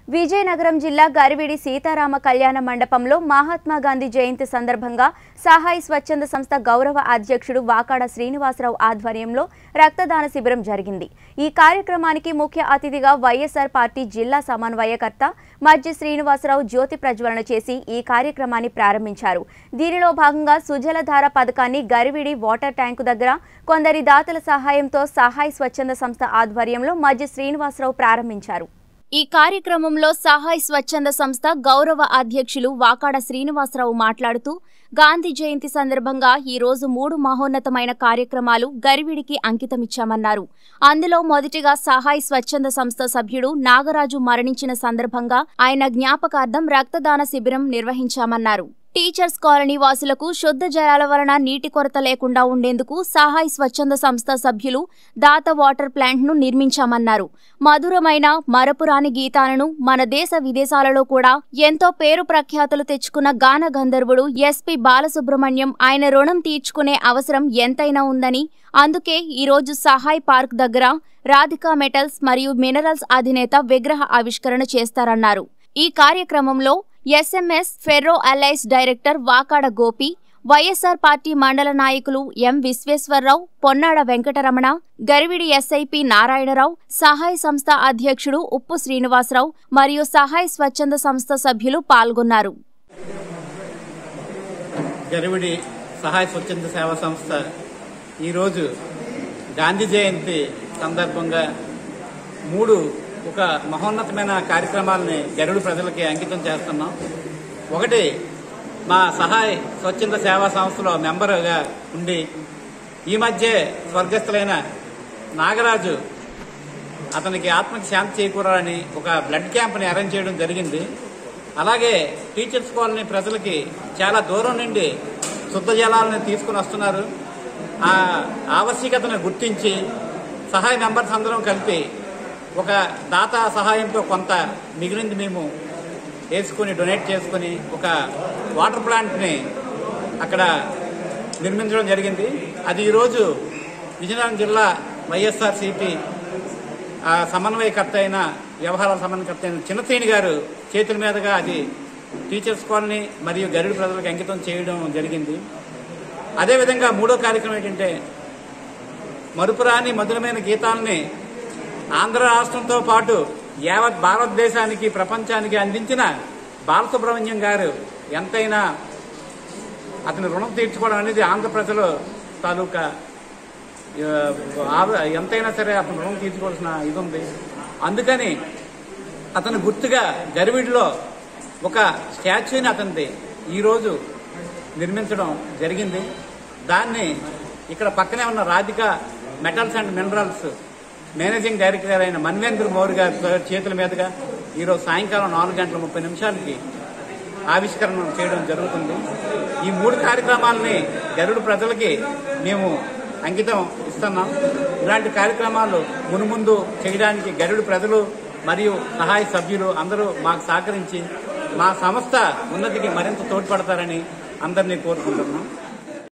విజయనగరం జిల్లా గరివిడి సీతారామ కళ్యాణ మండపంలో మహాత్మా గాంధీ జయంతి సందర్భంగా సహాయ్ స్వచ్ఛంద సంస్థ గౌరవ అధ్యక్షుడు వాకాడ శ్రీనివాసరావు ఆధ్వర్యంలో రక్తదాన శిబిరం జరిగింది ఈ కార్యక్రమానికి ముఖ్య అతిథిగా వైఎస్ఆర్ పార్టీ జిల్లా సమన్వయకర్త మజ్జి శ్రీనివాసరావు జ్యోతి ప్రజ్వలన చేసి ఈ కార్యక్రమాన్ని ప్రారంభించారు దీనిలో భాగంగా సుజలధార పథకాన్ని గరివిడి వాటర్ ట్యాంకు దగ్గర కొందరి దాతల సహాయంతో సహాయ్ స్వచ్ఛంద సంస్థ ఆధ్వర్యంలో మజ్జి శ్రీనివాసరావు ప్రారంభించారు ఈ కార్యక్రమంలో సహాయ్ స్వచ్ఛంద సంస్థ గౌరవ అధ్యక్షులు వాకాడ శ్రీనివాసరావు మాట్లాడుతూ గాంధీ జయంతి సందర్భంగా ఈ రోజు మూడు మహోన్నతమైన కార్యక్రమాలు గరివిడికి అంకితమిచ్చామన్నారు అందులో మొదటిగా సహాయ్ స్వచ్ఛంద సంస్థ సభ్యుడు నాగరాజు మరణించిన సందర్భంగా ఆయన జ్ఞాపకార్థం రక్తదాన శిబిరం నిర్వహించామన్నారు టీచర్స్ కాలనీ వాసులకు శుద్ధ జలాల వలన నీటి కొరత లేకుండా ఉండేందుకు సహాయ్ స్వచ్ఛంద సంస్థ సభ్యులు దాత వాటర్ ప్లాంట్ ను నిర్మించామన్నారు మధురమైన మరపురాని గీతాలను మన దేశ విదేశాలలో కూడా ఎంతో పేరు ప్రఖ్యాతులు తెచ్చుకున్న గాన గంధర్వుడు ఎస్పి బాలసుబ్రహ్మణ్యం ఆయన రుణం తీర్చుకునే అవసరం ఎంతైనా ఉందని అందుకే ఈ రోజు సహాయ్ పార్క్ దగ్గర రాధికా మెటల్స్ మరియు మినరల్స్ అధినేత విగ్రహ ఆవిష్కరణ చేస్తారన్నారు ఈ కార్యక్రమంలో SMS ferro alloys director Vakada Gopi YSR party మండల నాయకులు ఎం విశ్వేశ్వరరావు పొన్నాడ వెంకటరమణ గరివిడి ఎస్ఐపి నారాయణరావు సహాయ సంస్థ అధ్యక్షుడు ఉప్పు శ్రీనివాసరావు మరియు సహాయ స్వచ్ఛంద సంస్థ సభ్యులు పాల్గొన్నారు గరివిడి సహాయ స్వచ్ఛంద సేవా సంస్థ ఈరోజు గాంధీ జయంతి సందర్భంగా మూడు ఒక మహోన్నతమైన కార్యక్రమాలని గరుడు ప్రజలకి అంకితం చేస్తున్నాం ఒకటి మా సహాయ్ స్వచ్ఛంద సేవా సంస్థలో మెంబర్గా ఉండి ఈ మధ్య స్వర్గస్థులైన నాగరాజు అతనికి ఆత్మకి శాంతి చేకూరాలని ఒక బ్లడ్ క్యాంప్ని అరేంజ్ చేయడం జరిగింది అలాగే టీచర్స్ కాలనీ ప్రజలకి చాలా దూరం నుండి శుద్ధ జలాలను తీసుకుని వస్తున్నారు ఆ ఆవశ్యకతను గుర్తించి సహాయ మెంబర్స్ అందరం కలిపి ఒక దాత సహాయంతో కొంత మిగిలింది మేము వేసుకుని డొనేట్ చేసుకుని ఒక వాటర్ ప్లాంట్ని అక్కడ నిర్మించడం జరిగింది అది ఈరోజు విజయనగరం జిల్లా వైఎస్ఆర్ సిపి సమన్వయకర్త అయిన వ్యవహారాల సమన్వయకర్త అయిన చిన్నతేని గారు చేతుల మీదుగా అది టీచర్స్ కాలనీ మరియు గరుడు ప్రజలకు అంకితం చేయడం జరిగింది అదేవిధంగా మూడో కార్యక్రమం ఏంటంటే మరుపురాని మధురమైన గీతాలని ఆంధ్ర రాష్ట్రంతో పాటు యావత్ భారతదేశానికి ప్రపంచానికి అందించిన బాలసుబ్రహ్మణ్యం గారు ఎంతైనా అతని రుణం తీర్చుకోవడం అనేది ఆంధ్ర ప్రజల తాలూకా ఎంతైనా సరే అతను రుణం తీర్చుకోవాల్సిన ఇది ఉంది అందుకని అతను గుర్తుగా గరివిడిలో ఒక స్టాచ్యూని అతనిది ఈరోజు నిర్మించడం జరిగింది దాన్ని ఇక్కడ పక్కనే ఉన్న Radhika metals and minerals managing director అయిన మన్వేంద్ర మౌర్ గారి చేతుల మీదుగా ఈరోజు సాయంకాలం నాలుగు గంటల ముప్పై నిమిషాలకి ఆవిష్కరణ చేయడం జరుగుతుంది ఈ మూడు కార్యక్రమాలని గరుడు ప్రజలకి మేము అంకితం ఇస్తున్నాం ఇలాంటి కార్యక్రమాలు మునుముందు చేయడానికి గరుడు ప్రజలు మరియు సహాయ సభ్యులు అందరూ మాకు సహకరించి మా సంస్థ ఉన్నతికి మరింత తోడ్పడతారని అందరినీ కోరుకుంటున్నాం